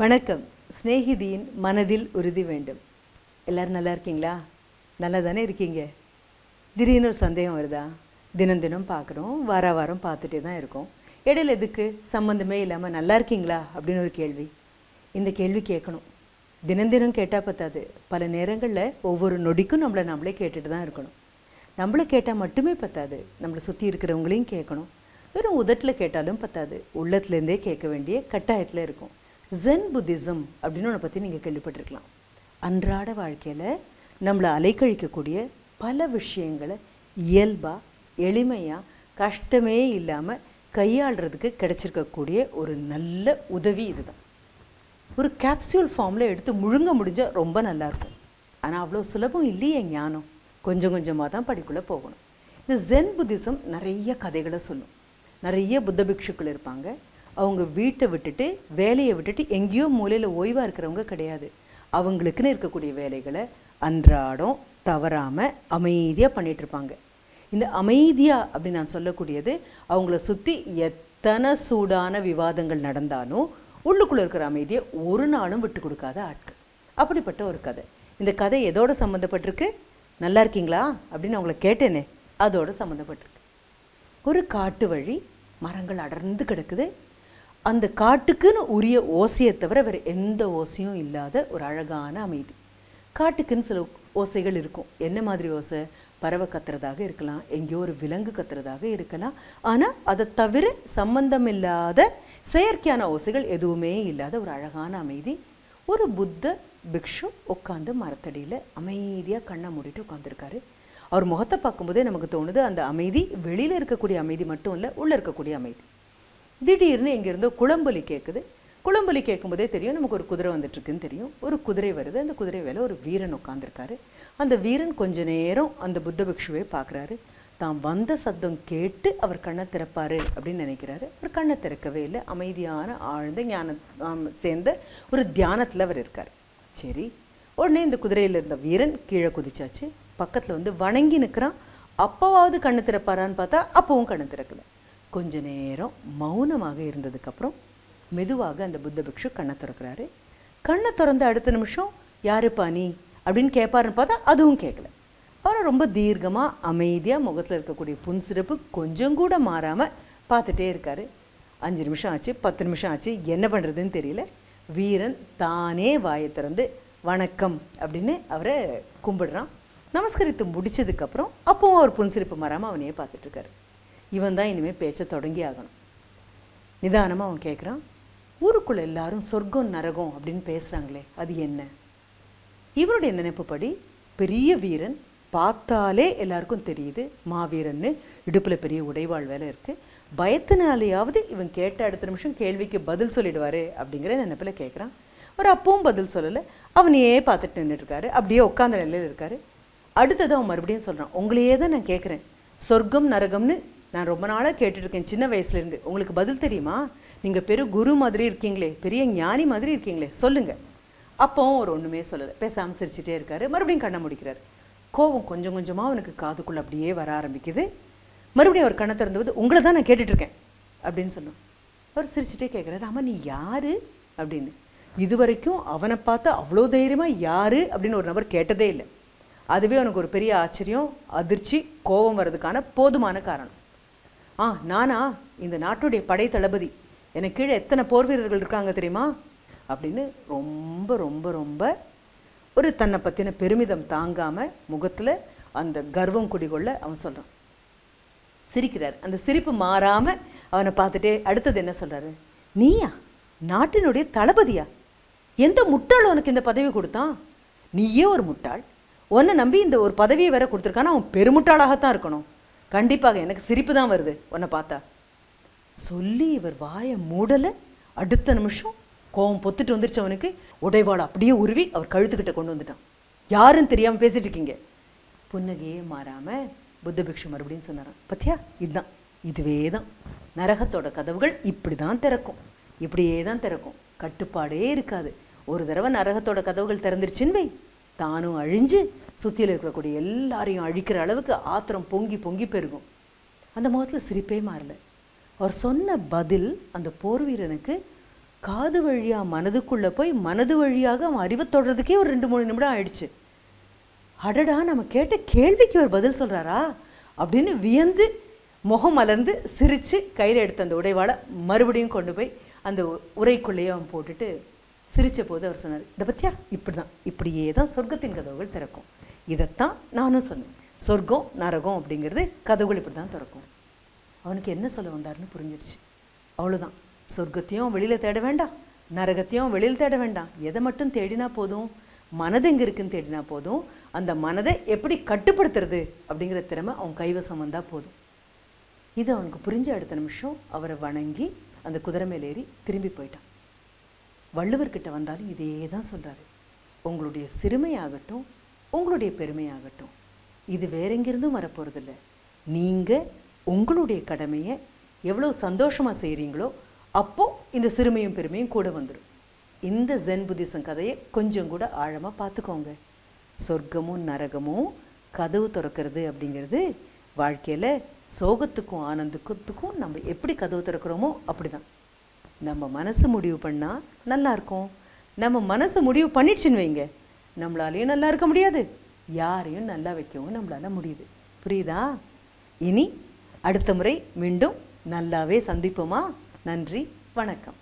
வணக்கம் சிநேகிதியின் மனதில் உறுதி வேண்டும் எல்லாரும் நல்லா இருக்கீங்களா நல்லா தானே இருக்கீங்க திடீர்னு ஒரு சந்தேகம் வருதா தினம் தினம் பார்க்குறோம் வார வாரம் பார்த்துட்டே தான் இருக்கோம் இடையில எதுக்கு சம்மந்தமே இல்லாமல் நல்லா இருக்கீங்களா அப்படின்னு ஒரு கேள்வி இந்த கேள்வி கேட்கணும் தினம் தினம் கேட்டால் பத்தாது பல நேரங்களில் ஒவ்வொரு நொடிக்கும் நம்மளை நம்மளே கேட்டுட்டு தான் இருக்கணும் நம்மளை கேட்டால் மட்டுமே பத்தாது நம்மளை சுற்றி இருக்கிறவங்களையும் கேட்கணும் வெறும் உதட்டில் கேட்டாலும் பத்தாது உள்ளத்துலேருந்தே கேட்க வேண்டிய கட்டாயத்தில் இருக்கும் ஜென் புத்திசம் அப்படின்னு ஒன்று பற்றி நீங்கள் கேள்விப்பட்டிருக்கலாம் அன்றாட வாழ்க்கையில் நம்மளை அலைக்கழிக்கக்கூடிய பல விஷயங்களை இயல்பாக எளிமையாக கஷ்டமே இல்லாமல் கையாளுறதுக்கு கிடைச்சிருக்கக்கூடிய ஒரு நல்ல உதவி இதுதான் ஒரு கேப்சியூல் ஃபார்மில் எடுத்து முழுங்க முடிஞ்சால் ரொம்ப நல்லாயிருக்கும் ஆனால் அவ்வளோ சுலபம் இல்லையே ஞானம் கொஞ்சம் கொஞ்சமாக தான் படிக்குள்ளே போகணும் இந்த ஜென் புத்திசம் நிறைய கதைகளை சொல்லும் நிறைய புத்த பிக்ஷுக்கள் இருப்பாங்க அவங்க வீட்டை விட்டுட்டு வேலையை விட்டுட்டு எங்கேயோ மூலையில் ஓய்வாக இருக்கிறவங்க கிடையாது அவங்களுக்குன்னு இருக்கக்கூடிய வேலைகளை அன்றாடம் தவறாமல் அமைதியாக பண்ணிட்டு இருப்பாங்க இந்த அமைதியா அப்படின்னு நான் சொல்லக்கூடியது அவங்கள சுற்றி எத்தனை சூடான விவாதங்கள் நடந்தாலும் உள்ளுக்குள்ளே இருக்கிற அமைதியை ஒரு நாளும் விட்டு கொடுக்காத ஆட்கள் அப்படிப்பட்ட ஒரு கதை இந்த கதை எதோட சம்மந்தப்பட்டிருக்கு நல்லா இருக்கீங்களா அப்படின்னு அவங்கள கேட்டேனே அதோட சம்மந்தப்பட்டிருக்கு ஒரு காட்டு வழி மரங்கள் அடர்ந்து கிடக்குது அந்த காட்டுக்குன்னு உரிய ஓசையை தவிர வேறு எந்த ஓசையும் இல்லாத ஒரு அழகான அமைதி காட்டுக்குன்னு சில ஓசைகள் இருக்கும் என்ன மாதிரி ஓசை பறவை கத்துறதாக இருக்கலாம் எங்கேயோ ஒரு விலங்கு கத்துறதாக இருக்கலாம் ஆனால் அதை தவிர சம்பந்தம் இல்லாத செயற்கையான ஓசைகள் எதுவுமே இல்லாத ஒரு அழகான அமைதி ஒரு புத்த பிக்ஷு உட்காந்து மரத்தடியில் அமைதியாக கண்ணை மூடிட்டு உட்காந்துருக்காரு அவர் முகத்தை பார்க்கும்போதே நமக்கு தோணுது அந்த அமைதி வெளியில் இருக்கக்கூடிய அமைதி மட்டும் இல்லை உள்ளே இருக்கக்கூடிய அமைதி திடீர்னு எங்கேருந்தோ குளம்பொலி கேட்குது குளம்பொலி கேட்கும்போதே தெரியும் நமக்கு ஒரு குதிரை வந்துட்டுருக்குன்னு தெரியும் ஒரு குதிரை வருது அந்த குதிரை மேலே ஒரு வீரன் உட்காந்துருக்காரு அந்த வீரன் கொஞ்ச நேரம் அந்த புத்த பிக்ஷுவை பார்க்குறாரு தான் வந்த சத்தம் கேட்டு அவர் கண்ணை திறப்பாரு அப்படின்னு நினைக்கிறாரு அவர் கண்ணை திறக்கவே இல்லை அமைதியான ஆழ்ந்த ஞான ஆம், சேர்ந்த ஒரு தியானத்தில் அவர் இருக்கார் சரி உடனே இந்த குதிரையில் இருந்த வீரன் கீழே குதிச்சாச்சு பக்கத்தில் வந்து வணங்கி நிற்கிறான் அப்போவாவது கண்ணு திறப்பாரான்னு பார்த்தா அப்பவும் கண்ணு திறக்கல கொஞ்ச நேரம் மௌனமாக இருந்ததுக்கப்புறம் மெதுவாக அந்த புத்த பிக்ஷு கண்ணை திறக்கிறாரு கண்ணை திறந்த அடுத்த நிமிஷம் யாருப்பா நீ அப்படின்னு கேட்பாருன்னு பார்த்தா அதுவும் கேட்கல அவரை ரொம்ப தீர்க்கமாக அமைதியாக முகத்தில் இருக்கக்கூடிய புன்சிறப்பு கொஞ்சம் கூட மாறாமல் பார்த்துட்டே இருக்காரு அஞ்சு நிமிஷம் ஆச்சு பத்து நிமிஷம் ஆச்சு என்ன பண்ணுறதுன்னு தெரியல வீரன் தானே வாயை திறந்து வணக்கம் அப்படின்னு அவரை கும்பிடுறான் நமஸ்கரித்து முடிச்சதுக்கப்புறம் அப்பவும் அவர் புன்சிரிப்பு மாறாமல் அவனையே பார்த்துட்டு இருக்காரு இவன் தான் இனிமேல் பேச்ச தொடங்கி ஆகணும் நிதானமாக அவன் கேட்குறான் ஊருக்குள்ள எல்லாரும் சொர்க்கம் நரகம் அப்படின்னு பேசுகிறாங்களே அது என்ன இவருடைய நினைப்புப்படி பெரிய வீரன் பார்த்தாலே எல்லாருக்கும் தெரியுது மாவீரன்னு இடுப்பில் பெரிய உடைவாள் வேலை இருக்கு பயத்தினாலேயாவது இவன் கேட்ட அடுத்த நிமிஷம் கேள்விக்கு பதில் சொல்லிடுவாரு அப்படிங்கிற நினைப்பில் கேட்குறான் அவர் அப்பவும் பதில் சொல்லலை அவனையே பார்த்துட்டு நின்றுட்டு இருக்காரு அப்படியே உட்காந்த நிலையில் இருக்காரு அடுத்தது அவன் மறுபடியும் சொல்கிறான் உங்களையே தான் நான் கேட்குறேன் சொர்க்கம் நரகம்னு நான் ரொம்ப நாளாக கேட்டுட்டு இருக்கேன் சின்ன வயசுலேருந்து உங்களுக்கு பதில் தெரியுமா நீங்கள் பெரு குரு மாதிரி இருக்கீங்களே பெரிய ஞானி மாதிரி இருக்கீங்களே சொல்லுங்கள் அப்பவும் அவர் ஒன்றுமே சொல்லலை பேசாமல் சிரிச்சிட்டே இருக்காரு மறுபடியும் கண்ணை முடிக்கிறார் கோவம் கொஞ்சம் கொஞ்சமாக அவனுக்கு காதுக்குள்ள அப்படியே வர ஆரம்பிக்குது மறுபடியும் அவர் கண்ணை திறந்து உங்களை தான் நான் கேட்டுட்டு இருக்கேன் அப்படின்னு சொன்னோம் அவர் சிரிச்சிட்டே கேட்குறாரு ஆமாம் நீ யாரு அப்படின்னு இது வரைக்கும் அவனை பார்த்து அவ்வளோ தைரியமாக யாரு அப்படின்னு ஒரு நபர் கேட்டதே இல்லை அதுவே அவனுக்கு ஒரு பெரிய ஆச்சரியம் அதிர்ச்சி கோபம் வர்றதுக்கான போதுமான காரணம் ஆ நானா இந்த நாட்டுடைய படை தளபதி எனக்கு கீழே எத்தனை போர் வீரர்கள் இருக்காங்க தெரியுமா அப்படின்னு ரொம்ப ரொம்ப ரொம்ப ஒரு தன்னை பற்றின பெருமிதம் தாங்காம முகத்தில் அந்த கர்வம் குடிகொள்ள அவன் சொல்கிறான் சிரிக்கிறார் அந்த சிரிப்பு மாறாம அவனை பார்த்துட்டே அடுத்தது என்ன சொல்றாரு நீயா நாட்டினுடைய தளபதியா எந்த முட்டாள் உனக்கு இந்த பதவி கொடுத்தான் நீயே ஒரு முட்டாள் உன்னை நம்பி இந்த ஒரு பதவியை வேற கொடுத்துருக்கானா அவன் பெருமுட்டாளாகத்தான் இருக்கணும் கண்டிப்பாக எனக்கு சிரிப்பு தான் வருது உன்னை பார்த்தா சொல்லி இவர் வாயை மூடலை அடுத்த நிமிஷம் கோவம் பொத்துட்டு வந்துருச்சு அவனுக்கு உடைவாள் அப்படியே உருவி அவர் கழுத்துக்கிட்ட கொண்டு வந்துட்டான் யாருன்னு தெரியாம பேசிட்டு இருக்கீங்க புன்னகையே மாறாம புத்த பிக்ஷு மறுபடியும் சொன்னாராம் பத்தியா இதுதான் இதுவே தான் நரகத்தோட கதவுகள் இப்படி தான் திறக்கும் இப்படியே தான் திறக்கும் கட்டுப்பாடே இருக்காது ஒரு தடவை நரகத்தோட கதவுகள் திறந்துருச்சுன்னு வை தானும் அழிஞ்சு சுத்தியில இருக்கக்கூடிய எல்லாரையும் அழிக்கிற அளவுக்கு ஆத்திரம் பொங்கி பொங்கி பெருகும் அந்த முகத்துல சிரிப்பே மாறல அவர் சொன்ன பதில் அந்த போர் வீரனுக்கு காது வழியா மனதுக்குள்ள போய் மனது வழியாக அவன் அறிவை தொடர்றதுக்கே ஒரு ரெண்டு மூணு நிமிடம் ஆயிடுச்சு அடடா நம்ம கேட்ட கேள்விக்கு ஒரு பதில் சொல்றாரா அப்படின்னு வியந்து முகம் மலர்ந்து சிரிச்சு கையில் எடுத்த அந்த உடைவாளை மறுபடியும் கொண்டு போய் அந்த உ- உரைக்குள்ளேயே அவன் போட்டுட்டு சிரிச்ச போது அவர் சொன்னார் இதை பத்தியா இப்படிதான் இப்படியே தான் சொர்க்கத்தின் கதவுகள் திறக்கும் இதைத்தான் நானும் சொன்னேன் சொர்க்கம் நரகம் அப்படிங்கிறது கதவுகள் இப்படி தான் திறக்கும் அவனுக்கு என்ன சொல்ல வந்தாருன்னு புரிஞ்சிருச்சு அவ்வளவுதான் சொர்க்கத்தையும் வெளியில தேட வேண்டாம் நரகத்தையும் வெளியில் தேட வேண்டாம் எதை மட்டும் தேடினா போதும் மனது எங்க இருக்குன்னு தேடினா போதும் அந்த மனதை எப்படி கட்டுப்படுத்துறது அப்படிங்கிற திறமை அவன் கைவசம் வந்தா போதும் இது அவனுக்கு புரிஞ்ச அடுத்த நிமிஷம் அவரை வணங்கி அந்த குதிரை மேல ஏறி திரும்பி போயிட்டான் வள்ளுவர்கிட்ட வந்தாலும் இதே தான் சொல்றாரு உங்களுடைய சிறுமையாகட்டும் உங்களுடைய பெருமையாகட்டும் இது வேற எங்கிருந்தும் வரப்போறதில்ல நீங்க உங்களுடைய கடமையை எவ்வளவு சந்தோஷமா செய்றீங்களோ அப்போ இந்த சிறுமையும் பெருமையும் கூட வந்துடும் இந்த ஜென் புத்திசம் கதையை கொஞ்சம் கூட ஆழமா பார்த்துக்கோங்க சொர்க்கமும் நரகமும் கதவு திறக்கிறது அப்படிங்கிறது வாழ்க்கையில சோகத்துக்கும் ஆனந்தத்துக்கும் நம்ம எப்படி கதவு திறக்கிறோமோ அப்படிதான் நம்ம மனசு முடிவு பண்ணா நல்லா இருக்கும் நம்ம மனசு முடிவு பண்ணிடுச்சுன்னு வைங்க நம்மளாலையும் நல்லா இருக்க முடியாது யாரையும் நல்லா வைக்கவும் நம்மளால முடியுது புரியுதா இனி அடுத்த முறை மீண்டும் நல்லாவே சந்திப்போமா நன்றி வணக்கம்